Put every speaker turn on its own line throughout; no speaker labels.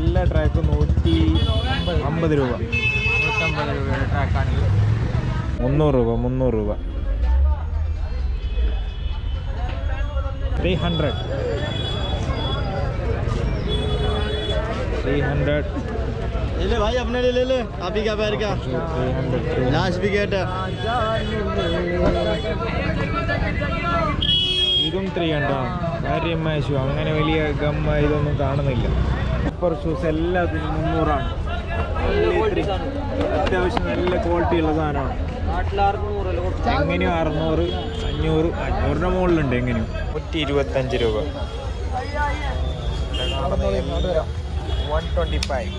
എല്ലാ ട്രാക്കും നൂറ്റി അമ്പത് രൂപ
നൂറ്റമ്പത് രൂപയുടെ ട്രാക്കാണിത്
മുന്നൂറ് രൂപ മുന്നൂറ് രൂപ ത്രീ ഹൺഡ്രഡ് ത്രീ ഹൺഡ്രഡ്
ले ले भाई अपने लिए ले ले आप ही क्या पैर का
ത്രീ ഹൺഡ്രഡ്
लास्ट विकेट है
ഇതും ത്രീ ഉണ്ടോ കാര്യം ഷൂ അങ്ങനെ വലിയ ഗമ്മ ഇതൊന്നും കാണുന്നില്ല സൂപ്പർ ഷൂസ് എല്ലാത്തിനും മുന്നൂറാണ് Only three. അത്യാവശ്യം നല്ല ക്വാളിറ്റി ഉള്ള സാധനമാണ് എങ്ങനെയും അറുന്നൂറ് അഞ്ഞൂറ് അഞ്ഞൂറിൻ്റെ മുകളിലുണ്ട് എങ്ങനെയും നൂറ്റി ഇരുപത്തഞ്ച് രൂപ one twenty five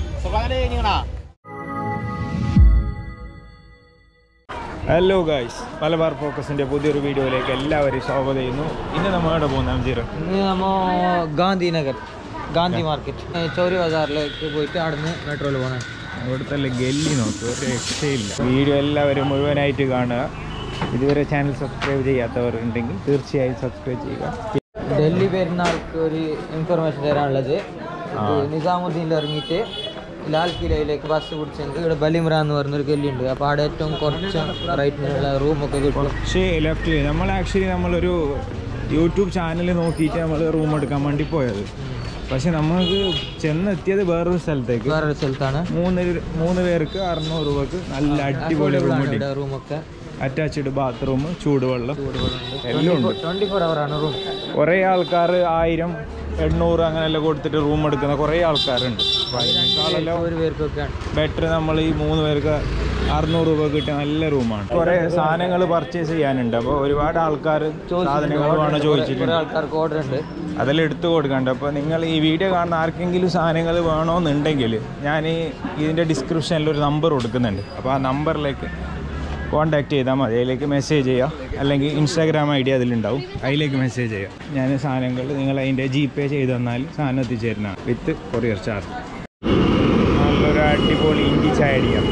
hello guys Malabar ഫോക്കസിൻ്റെ പുതിയൊരു വീഡിയോയിലേക്ക് എല്ലാവരും സ്വാഗതം ചെയ്യുന്നു ഇന്ന് നമ്മൾ എവിടെ പോകുന്ന അംജീർ
ഇന്ന് നമ്മ ഗാന്ധിനഗർ ഗാന്ധി മാർക്കറ്റ് ചൗരി ബസാറിലേക്ക് പോയിട്ട് അവിടുന്ന് മെട്രോയിൽ പോകണം
ഇവിടുത്തെ ഗല്ലി നോക്ക് ഒരു രക്ഷയില്ല വീഡിയോ എല്ലാവരും മുഴുവനായിട്ട് കാണുക ഇതുവരെ ചാനൽ സബ്സ്ക്രൈബ് ചെയ്യാത്തവർ ഉണ്ടെങ്കിൽ തീർച്ചയായും സബ്സ്ക്രൈബ് ചെയ്യുക
ഡൽഹി പെരുന്നാൾക്ക് ഒരു ഇൻഫർമേഷൻ തരാനുള്ളത്
ആ.
നിസാമുദ്ദീനിൽ ഇറങ്ങിയിട്ട് ലാൽ കിലയിലേക്ക് ബസ് പിടിച്ചെങ്കിൽ ഇവിടെ ബലിമ്ര എന്ന് പറഞ്ഞൊരു ഗല്ലിയുണ്ട് അപ്പോൾ അവിടെ ഏറ്റവും കുറച്ച് റേറ്റിനുള്ള റൂമൊക്കെ കിട്ടും
പക്ഷേ ലെഫ്റ്റ് നമ്മൾ ആക്ച്വലി നമ്മളൊരു യൂട്യൂബ് ചാനൽ നോക്കിയിട്ട് നമ്മൾ റൂം എടുക്കാൻ വേണ്ടി പോയത് പക്ഷെ നമുക്ക് ചെന്നെത്തിയത് വേറൊരു സ്ഥലത്തേക്ക്
വേറൊരു സ്ഥലത്താണ്
മൂന്ന് ര- മൂന്ന് പേർക്ക് അറുന്നൂറ് രൂപക്ക് നല്ല അടിപൊളി റൂം കിട്ടി
ഇവിടെ റൂമൊക്കെ
അറ്റാച്ച്ഡ് ബാത്റൂം ചൂടുവെള്ളം എല്ലാം ഉണ്ട്
ട്വൻറ്റി ഫോർ അവർ ആണ് റൂം
കുറേ ആൾക്കാർ ആയിരം എണ്ണൂറ് അങ്ങനെയെല്ലാം കൊടുത്തിട്ട് റൂം എടുക്കുന്ന കുറേ ആൾക്കാരുണ്ട് അപ്പോൾ അതിനേക്കാളെല്ലാം
ഒരു പേർക്കൊക്കെയാണ്
ബെറ്റർ നമ്മൾ ഈ മൂന്ന് പേർക്ക് അറുന്നൂറ് രൂപ കിട്ടിയ നല്ല റൂമാണ് കുറേ സാധനങ്ങൾ പർച്ചേസ് ചെയ്യാനുണ്ട് അപ്പോൾ ഒരുപാട് ആൾക്കാർ സാധനങ്ങൾ വേണം
കുറേ
ചോദിച്ചിട്ടുണ്ട്
ആൾക്കാർക്ക് ഓർഡർ ഉണ്ട്
അതെല്ലാം എടുത്തു കൊടുക്കണ്ട അപ്പോൾ നിങ്ങൾ ഈ വീഡിയോ കാണുന്ന ആർക്കെങ്കിലും സാധനങ്ങൾ വേണമെന്നുണ്ടെങ്കിൽ ഞാൻ ഈ ഇതിൻ്റെ ഡിസ്ക്രിപ്ഷനിൽ ഒരു നമ്പർ കൊടുക്കുന്നുണ്ട് അപ്പോൾ ആ നമ്പറിലേക്ക് കോൺടാക്ട് ചെയ്താൽ മതി അതിലേക്ക് മെസ്സേജ് ചെയ്യുക അല്ലെങ്കിൽ ഇൻസ്റ്റാഗ്രാം ഐ ഡി അതിലുണ്ടാവും അതിലേക്ക് മെസ്സേജ് ചെയ്യുക ഞാൻ സാധനങ്ങൾ നിങ്ങൾ അതിൻ്റെ ജി പേ ചെയ്ത് തന്നാൽ സാധനം എത്തിച്ചേരുന്നതാണ് വിത്ത് കൊറിയർ ചാർജ് നല്ലൊരു അടിപൊളി ഇഞ്ചി ചായ അടിക്കാം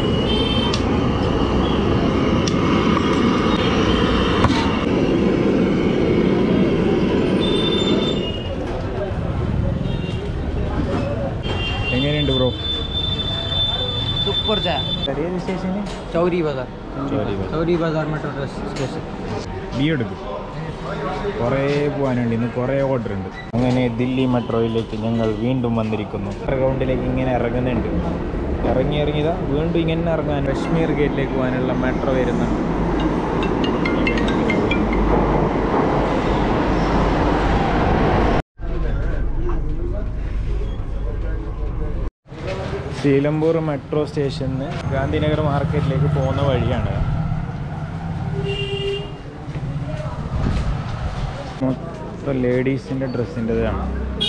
എങ്ങനെയുണ്ട് ബ്രോ
സൂപ്പർ ചായ
ചെറിയ വിശേഷം
Chawri Bazar Chawri Bazar metro station
B എടുക്കും കുറേ പോകാനുണ്ട് ഇന്ന് കുറേ ഓർഡർ ഉണ്ട് അങ്ങനെ ദില്ലി മെട്രോയിലേക്ക് ഞങ്ങൾ വീണ്ടും വന്നിരിക്കുന്നു ഗ്രൗണ്ടിലേക്ക് ഇങ്ങനെ ഇറങ്ങുന്നുണ്ട് ഇറങ്ങി ഇറങ്ങിയതാ വീണ്ടും ഇങ്ങനെ ഇറങ്ങാൻ കശ്മീർ ഗേറ്റിലേക്ക് പോകാനുള്ള മെട്രോ വരുന്നുണ്ട് സീലംപൂർ മെട്രോ സ്റ്റേഷനിൽ നിന്ന് ഗാന്ധിനഗർ മാർക്കറ്റിലേക്ക് പോകുന്ന വഴിയാണ് മൊത്തം ലേഡീസിൻ്റെ ഡ്രസ്സിൻ്റെതാണ്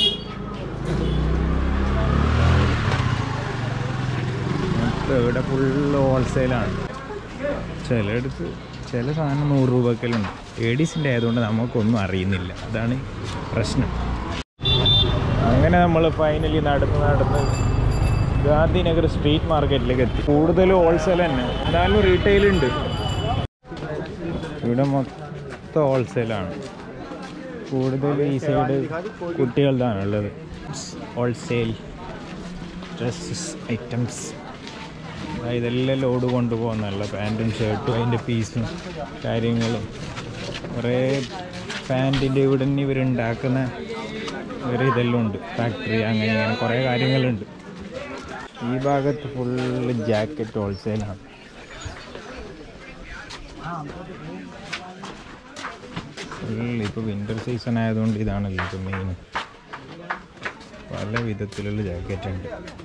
മൊത്തം ഇവിടെ ഫുള്ള് ഹോൾസെയിലാണ് ചിലയിടത്ത് ചില സാധനം നൂറ് രൂപക്കെല്ലാം ലേഡീസിൻ്റെ ആയതുകൊണ്ട് നമുക്കൊന്നും അറിയുന്നില്ല അതാണ് പ്രശ്നം അങ്ങനെ നമ്മൾ ഫൈനലി നടന്ന് നടന്ന് ഗാന്ധിനഗർ സ്ട്രീറ്റ് മാർക്കറ്റിലേക്ക് എത്തി കൂടുതലും ഹോൾസെയിൽ തന്നെ എന്നാലും റീറ്റെയിൽ ഉണ്ട് ഇവിടെ മൊത്തം ഹോൾസെയിലാണ് കൂടുതൽ ഈ സൈഡ് കുട്ടികളുടെയാണ് ഉള്ളത് ഹോൾസെയിൽ ഡ്രസ്സസ് ഐറ്റംസ് ഇതെല്ലാം ലോഡ് കൊണ്ടുപോകുന്നല്ല പാൻറ്റും ഷർട്ടും അതിൻ്റെ പീസും കാര്യങ്ങളും കുറേ പാൻറ്റിൻ്റെ ഇവിടെ നിന്ന് ഇവരുണ്ടാക്കുന്ന ഒരു ഇതെല്ലാം ഉണ്ട് ഫാക്ടറി അങ്ങനെ ഇങ്ങനെ കുറേ കാര്യങ്ങളുണ്ട് ഈ ഭാഗത്ത് ഫുള്ള് ജാക്കറ്റ് ഹോൾസെയിലാണ് ഫുള്ള് ഇപ്പോൾ വിൻ്റർ സീസൺ ആയതുകൊണ്ട് ഇതാണല്ലോ ഇപ്പോൾ മെയിൻ പല വിധത്തിലുള്ള ജാക്കറ്റ് ഉണ്ട്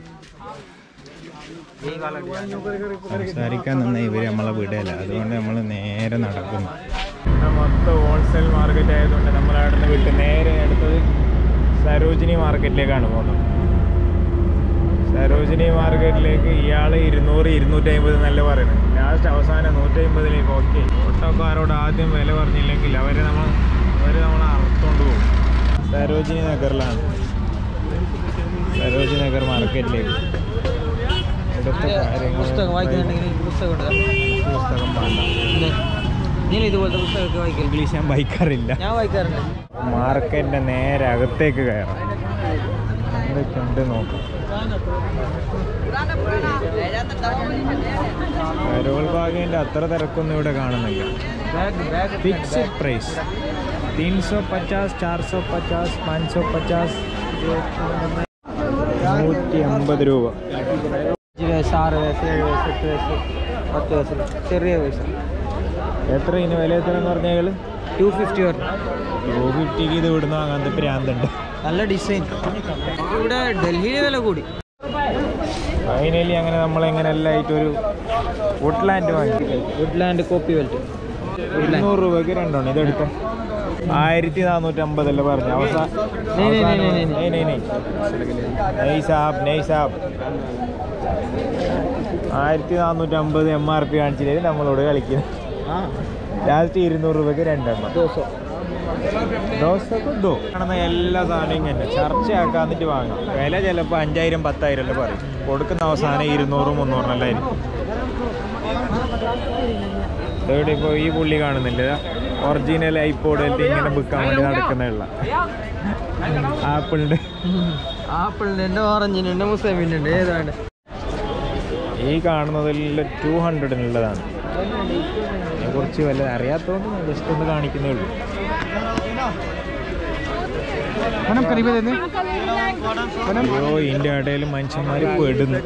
സംസാരിക്കാൻ നിന്ന ഇവർ നമ്മളെ വിടല അതുകൊണ്ട് നമ്മൾ നേരെ നടക്കുന്നു മൊത്തം ഹോൾസെയിൽ മാർക്കറ്റ് ആയതുകൊണ്ട് നമ്മൾ അവിടെ നിന്ന് വിട്ട് നേരെ അടുത്തത് സരോജിനി മാർക്കറ്റിലേക്കാണ് പോകുന്നത് സരോജിനി മാർക്കറ്റിലേക്ക് ഇയാൾ ഇരുന്നൂറ് ഇരുന്നൂറ്റി അമ്പത് എന്നല്ല പറയുന്നത് ലാസ്റ്റ് അവസാനം നൂറ്റി അമ്പതിലേക്ക് ഓക്കെ ഓട്ടോക്കാരോട് ആദ്യം വില പറഞ്ഞില്ലെങ്കിൽ അവരെ നമ്മൾ അവർ നമ്മളെ അറുത്തോണ്ട് പോകും സരോജിനി നഗറിലാണ് സരോജിനി നഗർ മാർക്കറ്റിലേക്ക് ഇവിടുത്തെ കാര്യങ്ങൾ
പുസ്തകം വായിക്കുന്നുണ്ടെങ്കിൽ എനിക്ക് പുസ്തകം ഉണ്ട്
പുസ്തകം വേണ്ട
ഇല്ലേ? നീ ഇതുപോലത്തെ പുസ്തകമൊക്കെ വായിക്കില്ല
ഇംഗ്ലീഷ് ഞാൻ വായിക്കാറില്ല
ഞാൻ വായിക്കാറുണ്ട്
മാർക്കറ്റിൻ്റെ നേരെ അകത്തേക്ക് കയറാം എന്തൊക്കെയുണ്ട് നോക്കാം കരോൾ ബാഗിൻ്റെ അത്ര തിരക്കൊന്നും ഇവിടെ കാണുന്നില്ല
बैग बैग
ഫിക്സഡ് പ്രൈസ് तीन सौ पचास चार सौ पचास पाँच सौ पचास നൂറ്റി അമ്പത് രൂപ
അഞ്ച് വയസ്സ് ആറ് വയസ്സ് ഏഴ് വയസ്സ് എട്ട് വയസ്സ് പത്ത് വയസ്സ് ചെറിയ വയസ്സ്
എത്ര ഇതിന് വില എത്രയെന്ന് പറഞ്ഞാൽ
ടു ഫിഫ്റ്റി വരണം
ടു ഫിഫ്റ്റിക്ക് ഇത് ഇവിടുന്ന് അങ്ങനത്തെ പ്രാന്തുണ്ട്
നല്ല ഡിസൈൻ ഇവിടെ ഡൽഹിയിൽ വില കൂടി
ഫൈനലി അങ്ങനെ നമ്മൾ എങ്ങനെ എല്ലായിട്ട് ഒരു വുഡ്ലാൻഡ് വാങ്ങി
വുഡ്ലാൻഡ് കോപ്പി വെൽറ്റ്
ഇരുന്നൂറ് രൂപയ്ക്ക് രണ്ടെണ്ണം ഇതെടുത്തോ ആയിരത്തി നാനൂറ്റി അമ്പതല്ലേ പറഞ്ഞു അവസാനം
നെയ് നെയ് നെയ് നെയ് നെയ്.
നെയ് സാബ് നെയ് സാബ് ആയിരത്തി നാനൂറ്റി അമ്പത് എം ആർ പി കാണിച്ചില്ലേ നമ്മളോട് കളിക്കുന്നത്
ആ
ലാസ്റ്റ് ഇരുന്നൂറ് രൂപയ്ക്ക് രണ്ടെണ്ണം
ദോശ
ദോശക്ക് ദോ കാണുന്ന എല്ലാ സാധനവും ഇങ്ങനെ ചർച്ചയാക്കാന്നിട്ട് വാങ്ങാം വില ചിലപ്പോൾ അഞ്ചായിരം പത്തായിരം അല്ലേ പറയും കൊടുക്കുന്ന അവസാനം ഇരുന്നൂറ് മുന്നൂറിനല്ലായിരിക്കും ഇവിടെ ഇപ്പോൾ ഈ പുള്ളി കാണുന്നില്ല ഒറിജിനൽ ഐപ്പോഡിൽ ഇങ്ങനെ വിൽക്കാൻ വേണ്ടി നടക്കുന്നുള്ള ആപ്പിളിൻ്റെ
ആപ്പിളിൻ്റെ ഉണ്ട് ഓറഞ്ചിൻ്റെ ഉണ്ട് മുസൈമിൻ്റെ ഉണ്ട് ഏതാണ്
ഈ കാണുന്നതെല്ലാം ടു ഹൺഡ്രഡിനുള്ളതാണ് കുറച്ച് വല്ല അറിയാത്തതുകൊണ്ട് ജസ്റ്റ് ഒന്ന് കാണിക്കുന്നേ ഉള്ളൂ അയ്യോ ഇതിൻ്റെ ഇടയിൽ മനുഷ്യന്മാർ പെടുന്നു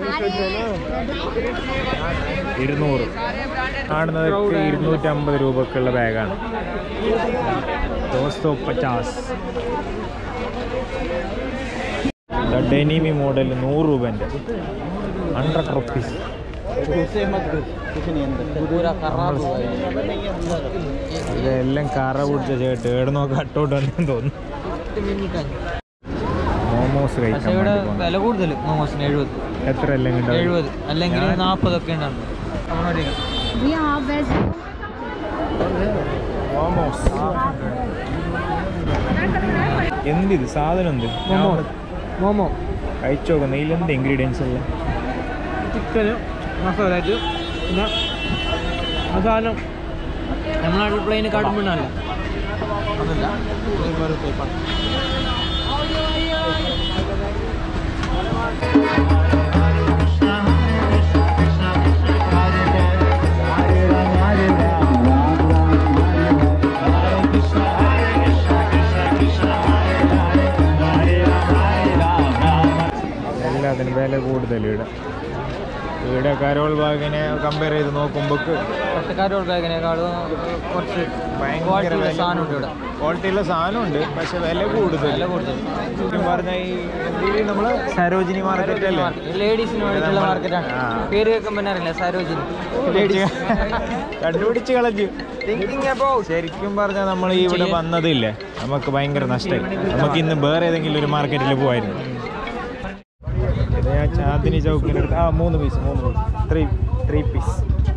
ഇരുന്നൂറ് കാണുന്നതൊക്കെ ഇരുന്നൂറ്റമ്പത് രൂപക്കുള്ള ബാഗാണ് ദോസ്തോ പച്ചാസ് ഡെനിമി മോഡൽ നൂറ് രൂപൻ്റെ ഹൺഡ്രഡ് റുപ്പീസ്
പൂരാ ഖറാബ് हुआ है।
ഇതെല്ലാം കറ പിടിച്ച ചേട്ട് ഏടുന്നോ കട്ടോട്ട് വന്നെന്ന് തോന്നുന്നു
എട്ട് മിനിറ്റ്
മോമോസ്
പക്ഷെ
കഴിക്കാൻ
ഇവിടെ
വേണ്ടി പോകുന്നു.
വില കൂടുതൽ മോമോസിന് എഴുപത്
എത്ര എല്ലാം ഉണ്ടാവും
എഴുപത് അല്ലെങ്കിൽ
ഞാൻ-
നാൽപ്പതൊക്കെ ഉണ്ടാവും നമ്മുടെ
We are veg.
മോമോസ് എന്തിത് സാധനം എന്ത്
മോമോ മോമോ
കഴിച്ചു നോക്കുന്ന ഇതിലെന്ത് ഇൻഗ്രീഡിയൻസ് ഉള്ള
ചിക്കന് മസാല പിന്നെ മസാല നമ്മളെ നാട്ടിൽ പ്ലെയിന് കടുമ്പിണ്ണല്ല അതല്ല ഇത് വേറെ ടൈപ്പാണ്
എല്ലാത്തിനും വില കൂടുതൽ ഇവിടെ ഇവിടെ കരോൾ ബാഗിനെ കമ്പയർ ചെയ്ത് നോക്കുമ്പോൾ
പച്ചക്കാരോട് ബാഗിനേക്കാളും കുറച്ച് ക്വാളിറ്റിയുള്ള സാധനമുണ്ട് ഇവിടെ
ക്വാളിറ്റിയുള്ള സാധനമുണ്ട് പക്ഷെ വില കൂടുതൽ
വില കൂടുതൽ
ശരിക്കും പറഞ്ഞാൽ ഈ എന്തിന് നമ്മള് സരോജിനി മാർക്കറ്റ് അല്ലേ
ലേഡീസിന് വേണ്ടിയിട്ടുള്ള മാർക്കറ്റാണ്
ആ.
പേര് കേൾക്കുമ്പോൾ തന്നെ അറിയില്ല സരോജിനി
കണ്ടുപിടിച്ച് കളഞ്ഞു
തിങ്കിങ് അബൌട്ട്
ശരിക്കും പറഞ്ഞാൽ നമ്മൾ ഈ ഇവിടെ വന്നതില്ലേ നമുക്ക് ഭയങ്കര നഷ്ടമായി നമുക്ക് ഇന്ന് വേറെ ഏതെങ്കിലും ഒരു മാർക്കറ്റിൽ പോവായിരുന്നു ഇത് ഞാൻ ചാന്ദിനി ചൗക്കിനടുത്ത് ആ മൂന്ന് പീസ് മൂന്ന് പീസ് ത്രീ ത്രീ പീസ്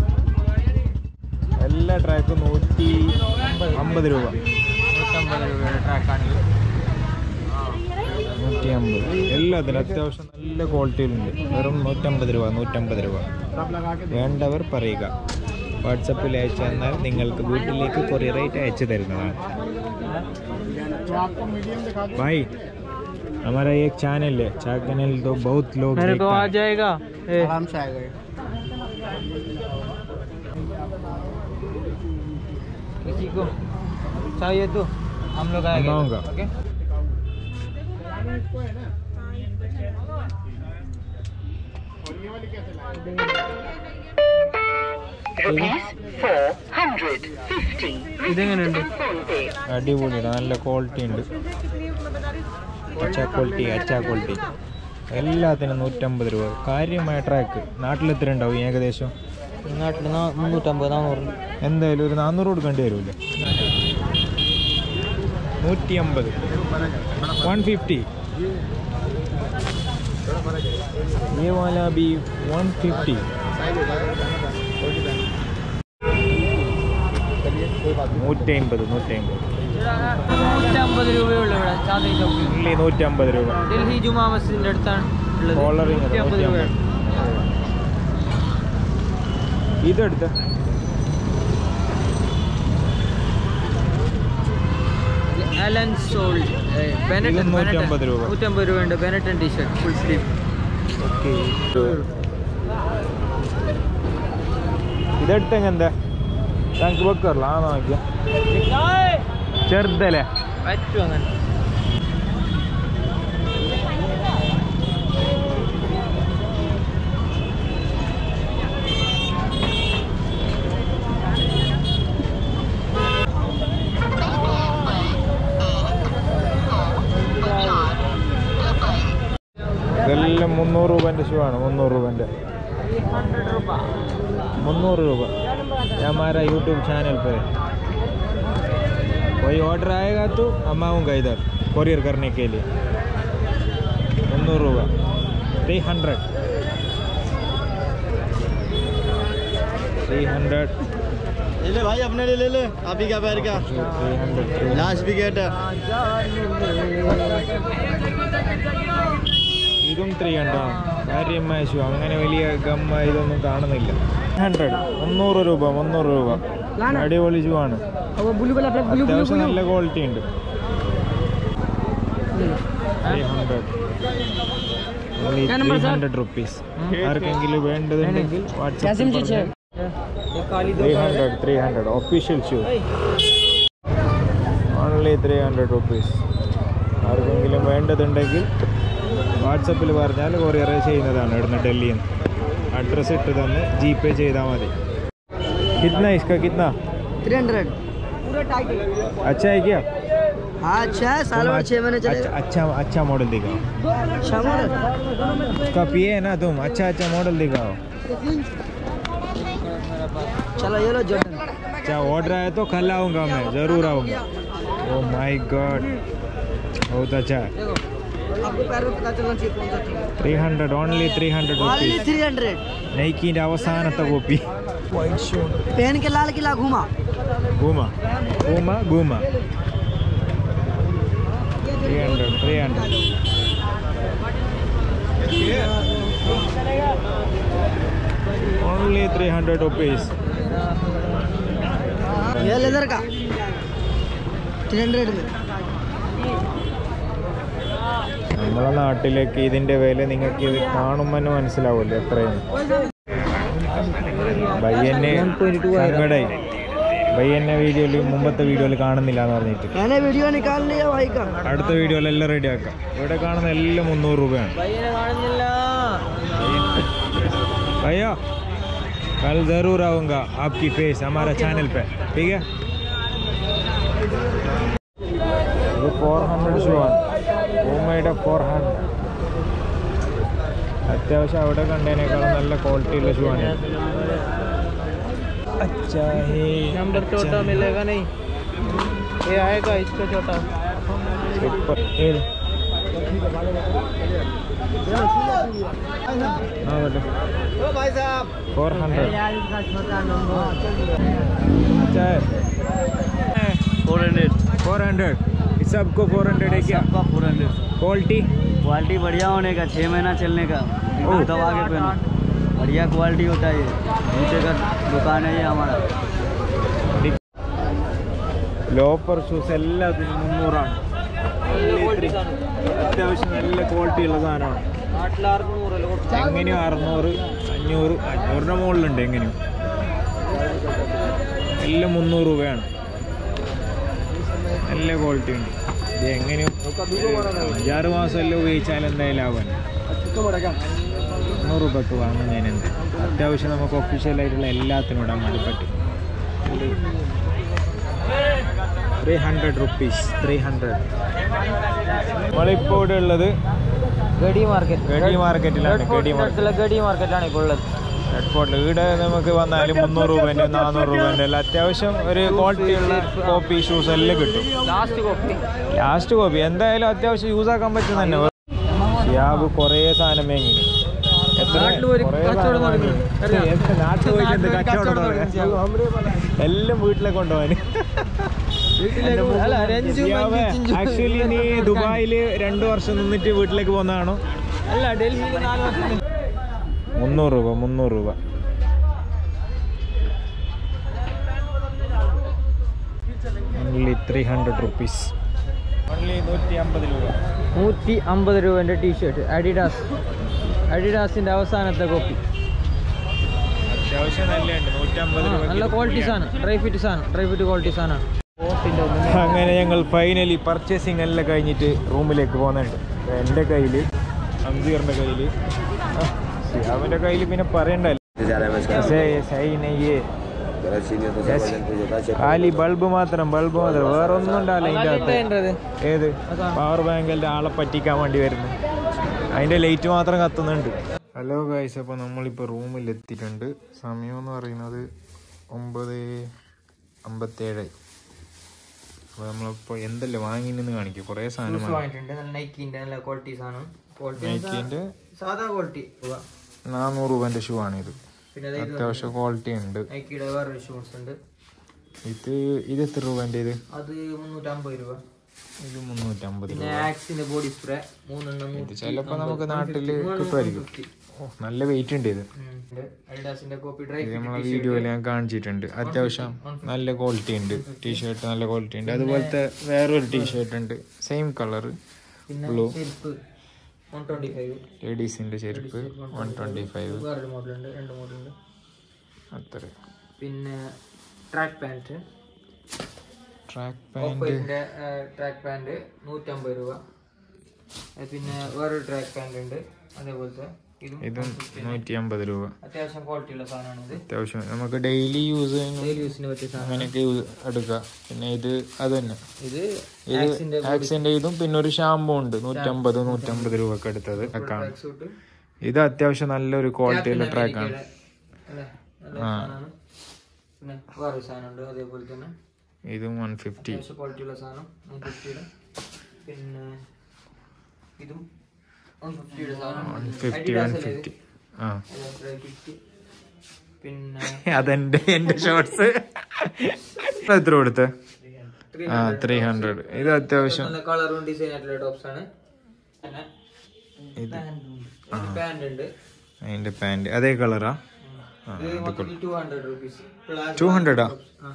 എല്ലാ ട്രാക്കും നൂറ്റി അമ്പത് രൂപ
നൂറ്റമ്പത് രൂപയുടെ ട്രാക്കാണെങ്കിൽ
നൂറ്റി അമ്പത് എല്ലാത്തിനും അത്യാവശ്യം നല്ല ക്വാളിറ്റിയിലുണ്ട് വെറും നൂറ്റമ്പത് രൂപ നൂറ്റമ്പത് രൂപ വേണ്ടവർ പറയുക വാട്സപ്പിൽ അയച്ചു തന്നാൽ നിങ്ങൾക്ക് വീട്ടിലേക്ക് കൊറിയർ റേറ്റ് അയച്ചു തരുന്നതാണ് भाई हमारा एक चैनल है चैनल तो बहुत लोग
मेरे को
देखता
आ
है।
जाएगा ए,
आराम से आएगा
किसी को चाहिए तो हम लोग आएंगे
मंगाऊंगा।
ओके ഇതെങ്ങനെയുണ്ട്
അടിപൊളിയാണ് നല്ല ക്വാളിറ്റി ഉണ്ട് അച്ചാ ക്വാളിറ്റി അച്ചാ ക്വാളിറ്റി എല്ലാത്തിനും നൂറ്റമ്പത് രൂപ കാര്യമായ ട്രാക്ക് നാട്ടിൽ എത്ര ഉണ്ടാവും ഏകദേശം
നാട്ടിൽ മുന്നൂറ്റമ്പത് നാന്നൂറുണ്ട്
എന്തായാലും ഒരു നാനൂറ് കൊടുക്കേണ്ടി വരുമല്ലേ നൂറ്റി അമ്പത് വൺ ഫിഫ്റ്റി ये वाला भी 150 നൂറ്റി അമ്പത് നൂറ്റി അമ്പത്
നൂറ്റമ്പത് രൂപയുള്ളൂ ഇവിടെ ചാന്ദിനി ചൗക്കിൽ
ഇല്ലേ നൂറ്റി അമ്പത് രൂപ
ഡൽഹി ജുമാ മസ്ജിദിന്റെ അടുത്താണ് ഉള്ളത്
Collaring അത്
നൂറ്റമ്പത്
നൂറ്റി
രൂപയാണ്
ഇതെടുത്ത
അലൻ സോൾഡ് ബെനറ്റൻ
ഇത് 150 രൂപ.
നൂറ്റമ്പത് രൂപയുണ്ട് Benetton T shirt full sleeve
okay ഇതെടുത്തെങ്ങ എന്താ താങ്ക് വെക്കാറില്ല ആ നോക്കിയ ചെറുതല്ലേ
പറ്റും അങ്ങനെ
ഇതെല്ലാം മുന്നൂറ് രൂപേൻ്റെ ഷൂ ആണ് മുന്നൂറ് രൂപേൻ്റെ मुन्नूर रुपये ये हमारा यूट्यूब चैनल पे है कोई ऑर्डर आएगा तो हम आऊँगा इधर कोरियर करने के लिए मुन्नूर रुपये थ्री हंड्रेड थ्री हंड्रेड
ले ले भाई अपने लिए ले ले आप ही का पैर का
थ्री हंड्रेड
लास्ट विकेट
ഇതും ത്രീ ഹൺഡ്രഡ് കാര്യമായ ഷൂ അങ്ങനെ വലിയ ഗമ്മ ഇതൊന്നും കാണുന്നില്ല ഹൺഡ്രഡ് മുന്നൂറ് രൂപ മുന്നൂറ് രൂപ അടിപൊളി ഷൂ ആണ് അത്യാവശ്യം നല്ല ക്വാളിറ്റി ഉണ്ട് three hundred three hundred rupees ആർക്കെങ്കിലും വേണ്ടതുണ്ടെങ്കിൽ വാട്സാപ്പിൽ three hundred three hundred official shoe only three hundred rupees ആർക്കെങ്കിലും വേണ്ടതുണ്ടെങ്കിൽ വാട്സപ്പിൽ പറഞ്ഞാൽ കൊറിയർ ചെയ്യുന്നതാണ് ഇവിടുന്ന് ഡൽഹിയിൽ നിന്ന് അഡ്രസ്സ് ഇട്ട് തന്ന് ജി പേ ചെയ്താൽ മതി കിतना इसका कितना
थ्री हंड्रेड
अच्छा है क्या
हाँ अच्छा है साल
तुम
भर छः महीने
अच्छा
चलेगा
अच्छा अच्छा मॉडल दिखाओ
अच्छा मॉडल
उसका पिए है ना तुम अच्छा अच्छा मॉडल दिखाओ
चलो ये लो जॉर्डन
अच्छा ऑर्डर आया तो कल आऊँगा मैं ज़रूर आऊँगा ओ माय गॉड बहुत अच्छा है
देखो आपको पैर में पता चलना चाहिए कौन सा ठीक है
three hundred only three hundred
only
rupees
three hundred
നൈക്കിൻ്റെ അവസാനത്തെ കോപ്പി വൈറ്റ് ഷൂ
पहन के लाल किला घूमा
ഗൂമ ഗൂമ ഗൂമ three hundred three hundred only three hundred rupees
ये लेदर का थ्री हंड्रेड में
നമ്മളെ നാട്ടിലേക്ക് ഇതിന്റെ വില നിങ്ങൾക്ക് ഇത് കാണുമ്പോൾ തന്നെ മനസ്സിലാവുമല്ലോ എത്രയാണ് ബയ്യന്നെ സങ്കടായി ബയ്യന്നെ വീഡിയോയിൽ മുമ്പത്തെ വീഡിയോയിൽ കാണുന്നില്ല എന്ന് പറഞ്ഞിട്ട്
मैंने वीडियो निकाल लिया भाई का
അടുത്ത വീഡിയോയിൽ എല്ലാം റെഡി ആക്കാം ഇവിടെ കാണുന്ന എല്ലാം മുന്നൂറ് രൂപയാണ്
भाई ने കാണുന്നില്ല
भैया कल ज़रूर आऊँगा आपकी फेस हमारा चैनल पे ठीक है ये फोर हंड्रेഡ് ഷൂ ആണ് ഊമയുടെ ഫോർ ഹൺഡ്രഡ് അത്യാവശ്യം അവിടെ കണ്ടതിനേക്കാളും നല്ല ക്വാളിറ്റി ഉള്ള ഷൂ ആണ് अच्छा है
नंबर छोटा मिलेगा नहीं ये आएगा इसका छोटा
super ये हाँ बेटे
ओ भाई साहब
फोर हंड्रेड
इसका छोटा नंबर
अच्छा है
फोर हंड्रेड
फोर हंड्रेड इस सबको फोर हंड्रेड है क्या
आपका फोर हंड्रेड
क्वालिटी
क्वालिटी बढ़िया होने का छः महीना चलने का
ओह।
दबा के पहनो बढ़िया क्वालिटी होता है ये जूते का दुकान है ये हमारा
ലോഫർ ഷൂസ് എല്ലാത്തിനും മുന്നൂറാണ് അത്യാവശ്യം നല്ല ക്വാളിറ്റി ഉള്ള സാധനമാണ്
നാട്ടിലാർക്കും നൂറല്ല കൊടുത്തു
എങ്ങനെയും അറുന്നൂറ് അഞ്ഞൂറ് അഞ്ഞൂറിൻ്റെ മുകളിലുണ്ട് എങ്ങനെയും എല്ലാം മുന്നൂറ് രൂപയാണ് നല്ല ക്വാളിറ്റി ഉണ്ട് ഇത് എങ്ങനെയും അഞ്ചാറ് മാസം എല്ലാം ഉപയോഗിച്ചാൽ എന്തായാലും ആവാൻ നൂറ് രൂപക്ക് വാങ്ങുന്നതിന് എന്ത് അത്യാവശ്യം നമുക്ക് ഒഫീഷ്യലായിട്ടുള്ള എല്ലാത്തിനും ഇടാൻ വേണ്ടി പറ്റും three hundred rupees three hundred നമ്മളിപ്പോൾ ഇവിടെ ഉള്ളത്
ഗഡി മാർക്കറ്റ്
ഗഡി മാർക്കറ്റിലാണ് ഗഡി മാർക്കറ്റ്
ഗഡി മാർക്കറ്റാണ് ഇപ്പോൾ ഉള്ളത്
ഹെഡ്ഫോണിൽ ഇവിടെ നമുക്ക് വന്നാൽ മുന്നൂറ് രൂപേൻ്റെ നാനൂറ് രൂപേൻ്റെ എല്ലാം അത്യാവശ്യം ഒരു ക്വാളിറ്റി ഉള്ള കോപ്പി ഷൂസ് എല്ലാം കിട്ടും
ലാസ്റ്റ് കോപ്പി
ലാസ്റ്റ് കോപ്പി എന്തായാലും അത്യാവശ്യം യൂസ് ആക്കാൻ പറ്റും തന്നെ ഷിയാബ് കുറേ സാധനം മേങ്ങി എത്ര
നാട്ടില് പോയി
കുറേ
കച്ചവടം
സാധനം
നടക്കുന്നു.
വാങ്ങി.
അറിയാം.
എന്ത് നാട്ടിൽ പോയിട്ട് എന്ത്
നാട്ടിൽ
കച്ചവടം
കച്ചവടം
തുടങ്ങി. എല്ലാം വീട്ടിലേക്ക് കൊണ്ടുപോകാൻ
അല്ല രഞ്ജു
ആക്ച്വലി നീ ദുബായിൽ രണ്ടു വർഷം നിന്നിട്ട് വീട്ടിലേക്ക് പോകുന്നതാണോ
അല്ല ഡൽഹിയിൽ നാല് വർഷം
മുന്നൂറ് രൂപ മുന്നൂറ് രൂപ only three hundred rupees only നൂറ്റി അമ്പത് രൂപ
നൂറ്റി അമ്പത് രൂപേൻ്റെ ടീഷർട്ട് അഡിഡാസ് അഡിഡാസിന്റെ അവസാനത്തെ കോപ്പി
അത്യാവശ്യം നല്ലുണ്ട് നൂറ്റമ്പത് രൂപ
നല്ല ക്വാളിറ്റി സാധനം ഡ്രൈ ഫിറ്റ് സാധനം ഡ്രൈ ഫിറ്റ് ക്വാളിറ്റി സാധനം
അങ്ങനെ ഞങ്ങൾ ഫൈനലി പർച്ചേസിങ് എല്ലാം കഴിഞ്ഞിട്ട് റൂമിലേക്ക് പോകുന്നുണ്ട് എൻ്റെ കയ്യിൽ അംസീറിൻ്റെ കയ്യിൽ അവൻ്റെ കയ്യിൽ പിന്നെ പറയണ്ടല്ലോ പക്ഷേ സഹി നെയ്യ് കാലി ബൾബ് മാത്രം ബൾബ് മാത്രം വേറെ ഒന്നും ഉണ്ടാവില്ല അതിൻ്റെ അകത്ത് ഏത് പവർ ബാങ്കിൻ്റെ ആളെ പറ്റിക്കാൻ വേണ്ടി വരുന്നു അതിൻ്റെ ലൈറ്റ് മാത്രം കത്തുന്നുണ്ട് ഹലോ ഗൈസ് അപ്പോൾ നമ്മളിപ്പോൾ റൂമിൽ എത്തിയിട്ടുണ്ട് സമയം എന്ന് പറയുന്നത് ഒമ്പത് അമ്പത്തേഴ് അപ്പോൾ നമ്മളിപ്പോൾ എന്തെല്ലാം വാങ്ങിനെന്ന് കാണിക്കും കുറേ സാധനം വാങ്ങി
വാങ്ങിയിട്ടുണ്ട് നല്ല നൈക്കിന്റെ നല്ല ക്വാളിറ്റി സാധനം ക്വാളിറ്റി
നൈക്കിൻ്റെ
സാധാ ക്വാളിറ്റി
നാനൂറ് രൂപേൻ്റെ ഷൂ ആണിത്
പിന്നെ ദേ ഇത്
അത്യാവശ്യം ക്വാളിറ്റി ഉണ്ട്
നൈക്കിയുടെ വേറൊരു ഷൂസ് ഉണ്ട്
ഇത് ഇത് എത്ര രൂപേൻ്റെ ഇത്
അത് മുന്നൂറ്റമ്പത് രൂപ
ഇത് മുന്നൂറ്റമ്പത് രൂപ
പിന്നെ ആക്സിന്റെ ബോഡി സ്പ്രേ മൂന്നെണ്ണം
ഇത് ചിലപ്പോൾ നമുക്ക് നാട്ടിൽ കിട്ടുമായിരിക്കും ഓ നല്ല വെയിറ്റ് ഉണ്ട് ഇത്
അഡിഡാസിന്റെ കോപ്പി ഡ്രൈ
ഇത് നമ്മളെ വീഡിയോയിൽ ഞാൻ കാണിച്ചിട്ടുണ്ട് അത്യാവശ്യം നല്ല ക്വാളിറ്റി ഉണ്ട് ടീഷർട്ട് നല്ല ക്വാളിറ്റി ഉണ്ട് അതുപോലത്തെ വേറൊരു ടീഷർട്ട് ഉണ്ട് സെയിം കളർ
പിന്നെ
ബ്ലൂ
ചെരുപ്പ് വൺ ട്വന്റി ഫൈവ്
ലേഡീസിൻ്റെ ചെരുപ്പ് വൺ ട്വൻറ്റി ഫൈവ്
വേറൊരു മോഡലുണ്ട് രണ്ട് മോഡലുണ്ട്
അത്ര
പിന്നെ track pant
track
of
pant
വൈറ്റിന്റെ ട്രാക്ക് പാൻറ് നൂറ്റമ്പത് രൂപ അത് പിന്നെ വേറൊരു ട്രാക്ക് പാൻറ് ഉണ്ട് അതേപോലത്തെ ഇതും
ഇതും നൂറ്റി അമ്പത് രൂപ
അത്യാവശ്യം ക്വാളിറ്റി ഉള്ള സാധനമാണ് ഇത്
അത്യാവശ്യം നമുക്ക് ഡെയിലി യൂസ്
ഡെയിലി യൂസിന് പറ്റിയ സാധനം
അങ്ങനെയൊക്കെ യൂസ് എടുക്കാം പിന്നെ ഇത് അത് തന്നെ
ഇത്
ഇത്
ആക്സിന്റെ
ആക്സിന്റെ ഇതും പിന്നെ ഒരു ഷാമ്പൂ ഉണ്ട് നൂറ്റമ്പത് നൂറ്റമ്പത് രൂപക്ക് എടുത്തത് അക്കാണ്
ട്രാക്ക് സൂട്ട്
ഇത് അത്യാവശ്യം നല്ലൊരു ക്വാളിറ്റി ഉള്ള ട്രാക്കാണ്
അല്ലേ നല്ല സാധനമാണ് പിന്നെ വേറൊരു സാധനം ഉണ്ട് അതേപോലെ തന്നെ
ഇതും വൺ ഫിഫ്റ്റി
അത്യാവശ്യം ക്വാളിറ്റി ഉള്ള സാധനം വൺ ഫിഫ്റ്റിയുടെ പിന്നെ ഇതും വൺ ഫിഫ്റ്റിയുടെ സാധനം
ഫിഫ്റ്റി വൺ ഫിഫ്റ്റി ആ
ഫിഫ്റ്റി പിന്നെ
അതെന്റെ എന്റെ ഷോർട്സ് എത്ര കൊടുത്ത് ആ ത്രീ ഹൺഡ്രഡ് ഇത് അത്യാവശ്യം
നല്ല കളറും ഡിസൈൻ ആയിട്ടുള്ള ടോപ്സ് ആണ് പിന്നെ
ഇത്
പാന്റ് ഉണ്ട്
അതിന്റെ പാന്റ് അതേ കളറാ
ഇത് മൊത്തത്തിൽ ടു ഹൺഡ്രഡ് റുപ്പീസ്
ടു ഹൺഡ്രഡാ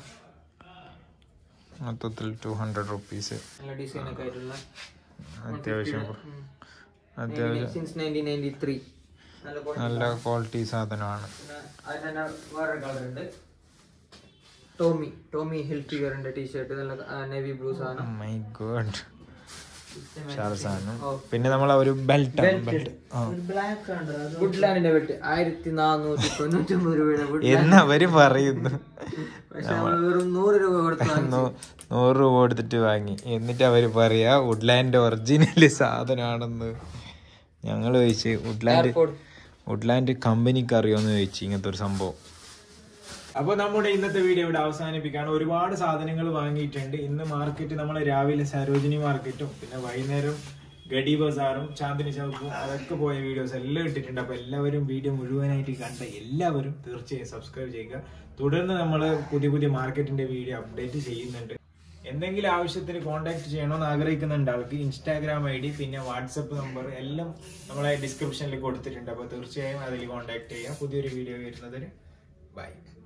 മൊത്തത്തിൽ ടു ഹൺഡ്രഡ് റുപ്പീസ്
നല്ല ഡിസൈൻ ഒക്കെ ആയിട്ടുള്ള
അത്യാവശ്യം അത്യാവശ്യം
സിൻസ് നയൻറ്റീൻ നയൻറ്റി ത്രീ നല്ല quality.
നല്ല ക്വാളിറ്റി സാധനമാണ്
പിന്നെ അതിന് തന്നെ വേറെ കളർ ഉണ്ട് ടോമി ടോമി ഹിൽ ഫിഗറിന്റെ ടീഷർട്ട് നല്ല നേവി ബ്ലൂ സാധനം
മൈ ഗോഡ് ഉഷാർ സാധനം പിന്നെ നമ്മൾ ഒരു ബെൽറ്റ് ബെൽറ്റ് ആ
വുഡ്ലാൻഡിന്റെ ബെൽറ്റ് ആയിരത്തി നാനൂറ്റി തൊണ്ണൂറ്റി ഒമ്പത് രൂപയുടെ വുഡ്
എന്നവര് പറയുന്നു
പക്ഷെ നമ്മൾ വെറും നൂറ് രൂപ കൊടുത്ത് വാങ്ങി.
നൂ- നൂറ് രൂപ കൊടുത്തിട്ട് വാങ്ങി എന്നിട്ട് അവര് പറയാ വുഡ്ലാൻഡ് ഒറിജിനൽ സാധനമാണെന്ന് ഞങ്ങൾ ചോദിച്ച് വുഡ്ലാൻഡ്
Airport.
വുഡ്ലാൻഡ് കമ്പനിക്ക് അറിയോന്ന് ചോദിച്ചു ഇങ്ങനത്തെ ഒരു സംഭവം അപ്പോൾ നമ്മുടെ ഇന്നത്തെ വീഡിയോ ഇവിടെ അവസാനിപ്പിക്കുകയാണ് ഒരുപാട് സാധനങ്ങൾ വാങ്ങിയിട്ടുണ്ട് ഇന്ന് മാർക്കറ്റ് നമ്മൾ രാവിലെ സരോജിനി മാർക്കറ്റും പിന്നെ വൈകുന്നേരം ഗഡി ബസാറും ചാന്ദിനി ചൗക്കും അതൊക്കെ പോയ വീഡിയോസ് എല്ലാം ഇട്ടിട്ടുണ്ട് അപ്പോൾ എല്ലാവരും വീഡിയോ മുഴുവനായിട്ട് കണ്ട എല്ലാവരും തീർച്ചയായും സബ്സ്ക്രൈബ് ചെയ്യുക തുടർന്ന് നമ്മൾ പുതിയ പുതിയ മാർക്കറ്റിന്റെ വീഡിയോ അപ്ഡേറ്റ് ചെയ്യുന്നുണ്ട് എന്തെങ്കിലും ആവശ്യത്തിന് കോൺടാക്ട് ചെയ്യണമെന്ന് ആഗ്രഹിക്കുന്നുണ്ട് ആൾക്ക് ഇൻസ്റ്റാഗ്രാം ഐ ഡി പിന്നെ വാട്സപ്പ് നമ്പർ എല്ലാം നമ്മളെ ഡിസ്ക്രിപ്ഷനിൽ കൊടുത്തിട്ടുണ്ട് അപ്പോൾ തീർച്ചയായും അതിൽ കോൺടാക്ട് ചെയ്യാം പുതിയൊരു വീഡിയോ വരുന്നതിന് ബൈ